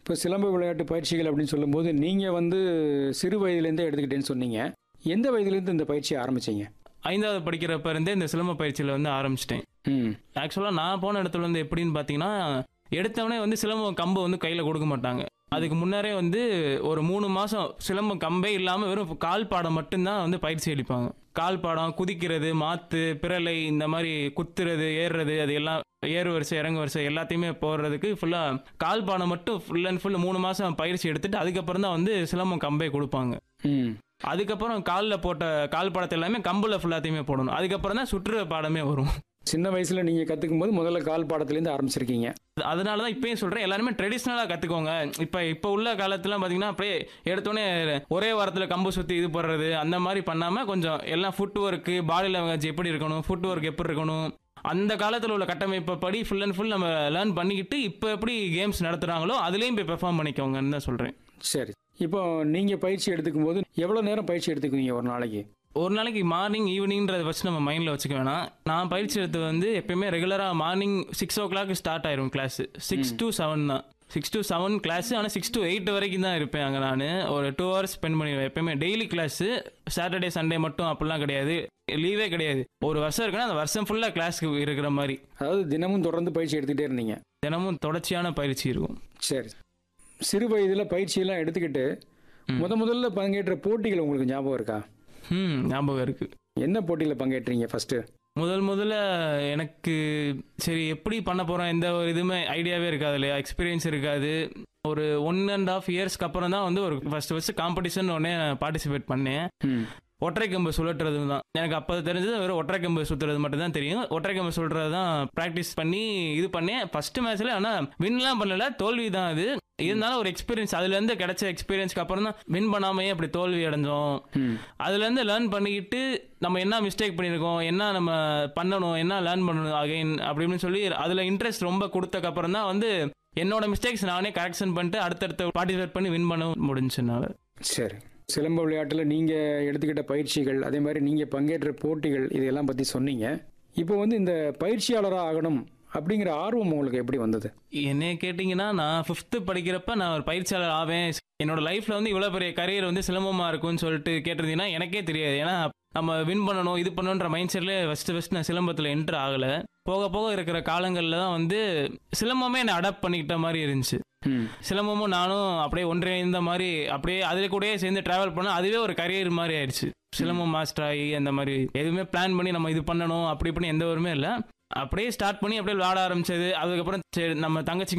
இப்போ சிலம்ப விளையாட்டு பயிற்சிகள் அப்படின்னு சொல்லும்போது நீங்கள் வந்து சிறு வயதுலேருந்தே எடுத்துக்கிட்டேன்னு சொன்னீங்க எந்த வயதுலேருந்து இந்த பயிற்சியை ஆரம்பிச்சீங்க ஐந்தாவது படிக்கிறப்ப இருந்தே இந்த சிலம்ப பயிற்சியில் வந்து ஆரம்பிச்சிட்டேன் ம் ஆக்சுவலாக நான் போன இடத்துல வந்து எப்படின்னு பார்த்தீங்கன்னா எடுத்தவொடனே வந்து சிலம்பம் கம்பு வந்து கையில் கொடுக்க மாட்டாங்க அதுக்கு முன்னரே வந்து ஒரு மூணு மாதம் சிலம்பம் கம்பே இல்லாமல் வெறும் கால் பாடம் மட்டும்தான் வந்து பயிற்சி அளிப்பாங்க கால் பாடம் குதிக்கிறது மாத்து பிரலை இந்த மாதிரி குத்துறது ஏறுறது அது எல்லாம் ஏறு வரிசை இறங்கு வரிசை எல்லாத்தையுமே போடுறதுக்கு ஃபுல்லாக கால் பாடம் மட்டும் ஃபுல் அண்ட் ஃபுல் மூணு மாதம் பயிற்சி எடுத்துட்டு அதுக்கப்புறம் தான் வந்து சிலம்பம் கம்பே கொடுப்பாங்க ம் அதுக்கப்புறம் காலில் போட்ட கால் பாடத்தை எல்லாமே கம்புல ஃபுல்லாத்தையுமே போடணும் அதுக்கப்புறம் தான் சுற்றுற பாடமே வரும் சின்ன வயசில் நீங்கள் கற்றுக்கும் போது முதல்ல கால் பாடத்துலேருந்து ஆரம்பிச்சிருக்கீங்க அதனால தான் இப்பயும் சொல்கிறேன் எல்லாருமே ட்ரெடிஷ்னலாக கற்றுக்கோங்க இப்போ இப்போ உள்ள காலத்துலாம் பார்த்தீங்கன்னா அப்படியே எடுத்தோடனே ஒரே வாரத்தில் கம்பு சுற்றி இது போடுறது அந்த மாதிரி பண்ணாமல் கொஞ்சம் எல்லாம் ஃபுட் ஒர்க்கு பாடி லாங்குவேஜ் எப்படி இருக்கணும் ஃபுட் ஒர்க் எப்படி இருக்கணும் அந்த காலத்தில் உள்ள கட்டமைப்பை படி ஃபுல் அண்ட் ஃபுல் நம்ம லேர்ன் பண்ணிக்கிட்டு இப்போ எப்படி கேம்ஸ் நடத்துகிறாங்களோ அதுலேயும் போய் பெர்ஃபார்ம் பண்ணிக்கோங்கன்னு தான் சொல்கிறேன் சரி இப்போ நீங்கள் பயிற்சி எடுத்துக்கும் போது எவ்வளோ நேரம் பயிற்சி எடுத்துக்குவீங்க ஒரு நாளைக்கு ஒரு நாளைக்கு மார்னிங் ஈவினிங்கிறத வச்சு நம்ம மைண்டில் வச்சுக்க வேணாம் நான் பயிற்சி எடுத்து வந்து எப்பயுமே ரெகுலராக morning six o'clock start ஆயிரும் கிளாஸ் சிக்ஸ் டு செவன் தான் சிக்ஸ் டு செவன் கிளாஸ் ஆனால் சிக்ஸ் டு எயிட் வரைக்கும் தான் இருப்பேன் அங்கே நான் ஒரு டூ ஹவர்ஸ் ஸ்பெண்ட் பண்ணிடுவேன் எப்பயுமே டெய்லி கிளாஸ் சாட்டர்டே சண்டே மட்டும் அப்படிலாம் கிடையாது லீவே கிடையாது ஒரு வருஷம் இருக்குன்னா அந்த வருஷம் ஃபுல்லாக கிளாஸ்க்கு இருக்கிற மாதிரி அதாவது தினமும் தொடர்ந்து பயிற்சி எடுத்துக்கிட்டே இருந்தீங்க தினமும் தொடர்ச்சியான பயிற்சி இருக்கும் சரி சிறு வயதில் பயிற்சியெல்லாம் எடுத்துக்கிட்டு முத முதல்ல பங்கேற்ற போட்டிகள் உங்களுக்கு ஞாபகம் இருக்கா ம் ஞாபகம் இருக்குது என்ன போட்டியில் பங்கேற்றீங்க ஃபர்ஸ்ட் முதல் முதல்ல எனக்கு சரி எப்படி பண்ண போகிறோம் எந்த ஒரு இதுவுமே ஐடியாவே இருக்காது இல்லையா எக்ஸ்பீரியன்ஸ் இருக்காது ஒரு ஒன் அண்ட் ஆஃப் இயர்ஸ்க்கு அப்புறம் தான் வந்து ஒரு ஃபர்ஸ்ட் ஃபர்ஸ்ட் காம்படிஷன் ஒன்னே பார்ட்டிசிபேட் பண்ணேன் ம் ஒற்றை கம்பு சுழற்றுறது தான் எனக்கு அப்போ தெரிஞ்சது வெறும் ஒற்றை கம்பு சுற்றுறது மட்டும் தான் தெரியும் ஒற்றை கம்பு சுற்றுறது தான் ப்ராக்டிஸ் பண்ணி இது பண்ணேன் ஃபர்ஸ்ட் மேட்ச்ல ஆனால் வின்லாம் பண்ணல தோல்வி தான் அது இருந்தாலும் ஒரு எக்ஸ்பீரியன்ஸ் அதுலேருந்து கிடைச்ச எக்ஸ்பீரியன்ஸ்க்கு அப்புறம் தான் வின் பண்ணாமையே அப்படி தோல்வி அடைஞ்சோம் ம் அதுலேருந்து லேர்ன் பண்ணிக்கிட்டு நம்ம என்ன மிஸ்டேக் பண்ணியிருக்கோம் என்ன நம்ம பண்ணணும் என்ன லேர்ன் பண்ணணும் அகைன் அப்படின்னு சொல்லி அதில் இன்ட்ரெஸ்ட் ரொம்ப கொடுத்தக்கப்புறம் தான் வந்து என்னோட மிஸ்டேக்ஸ் நானே கரெக்ஷன் பண்ணிட்டு அடுத்தடுத்த பார்ட்டிசிபேட் பண்ணி வின் பண்ண முடிஞ்சுனால சரி சிலம்ப விளையாட்டில் நீங்கள் எடுத்துக்கிட்ட பயிற்சிகள் அதே மாதிரி நீங்கள் பங்கேற்ற போட்டிகள் இதெல்லாம் பற்றி சொன்னீங்க இப்போ வந்து இந்த பயிற்சியாளராக ஆகணும் அப்படிங்கிற ஆர்வம் உங்களுக்கு எப்படி வந்தது என்னைய கேட்டிங்கன்னா நான் ஃபிஃப்த்து படிக்கிறப்ப நான் ஒரு பயிற்சியாளர் ஆவேன் என்னோட லைஃப்பில் வந்து இவ்வளோ பெரிய கரியர் வந்து சிலம்பமாக இருக்கும்னு சொல்லிட்டு கேட்டிருந்தீங்கன்னா எனக்கே தெரியாது ஏன்னா நம்ம வின் பண்ணணும் இது பண்ணணுன்ற மைண்ட் செட்லேயே ஃபஸ்ட்டு ஃபஸ்ட் நான் சிலம்பத்தில் என்ட்ரு ஆகலை போக போக இருக்கிற காலங்களில் தான் வந்து சிலம்பமே என்னை அடாப்ட் பண்ணிக்கிட்ட மாதிரி இருந்துச்சு ம் சிலம்பமும் நானும் அப்படியே ஒன்றிணைந்த மாதிரி அப்படியே அதில் கூடயே சேர்ந்து டிராவல் பண்ண அதுவே ஒரு கரியர் மாதிரி ஆயிடுச்சு சிலம்பம் மாஸ்டர் ஆகி அந்த மாதிரி எதுவுமே பிளான் பண்ணி நம்ம இது பண்ணணும் அப்படி இப்படி எந்த ஒருமே இல்லை அப்படியே ஸ்டார்ட் பண்ணி அப்படியே விளாட ஆரம்பிச்சது அதுக்கப்புறம் சரி நம்ம தங்கச்சி